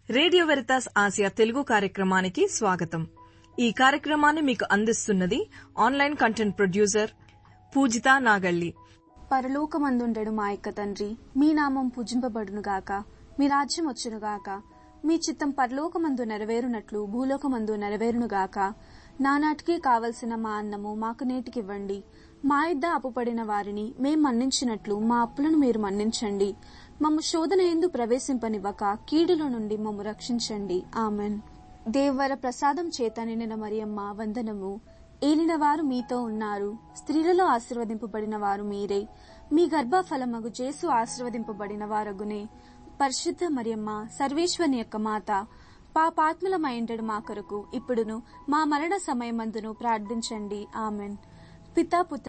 radio Veritas Asia Telugu కార్యక్రమానికి స్వాగతం ఈ కార్యక్రమాన్ని మీకు అందిస్తున్నది online content producer Pujitha Nagalli పరలోకమందుండెడు మా యొక్క తండ్రి మీ నామం పూజింపబడునుగాక మీ రాజ్యం వచ్చునుగాక మీ చిత్తం పరలోకమందు నెరవేరునట్లు భూలోకమందు నెరవేరునుగాక నానాటికి కావలసిన మా అన్నము మాకు నేటికివ్వండి మా ఇద్ద అప్పుపడిన వారిని మేం మన్నించినట్లు మా అప్పులను మీరు మన్నించండి మమ్ము శోధన ఎందు ప్రవేశింపనివ్వక కీడుల నుండి మమ్ము రక్షించండి ఆమెన్ దేవర ప్రసాదం చేత నిండిన మరియమ్మ వందనము ఏలినవారు మీతో ఉన్నారు స్త్రీలలో ఆశీర్వదింపబడిన వారు మీరే మీ గర్భఫలమగు జేసు ఆశీర్వదింపబడిన వారగునే పరిశుద్ధ మరియమ్మ సర్వేశ్వని యొక్క మాత పాపాత్ములమైండడు మా కొరకు ఇప్పుడును మా మరణ సమయమందును ప్రార్థించండి ఆమెన్ పితా పుత్ర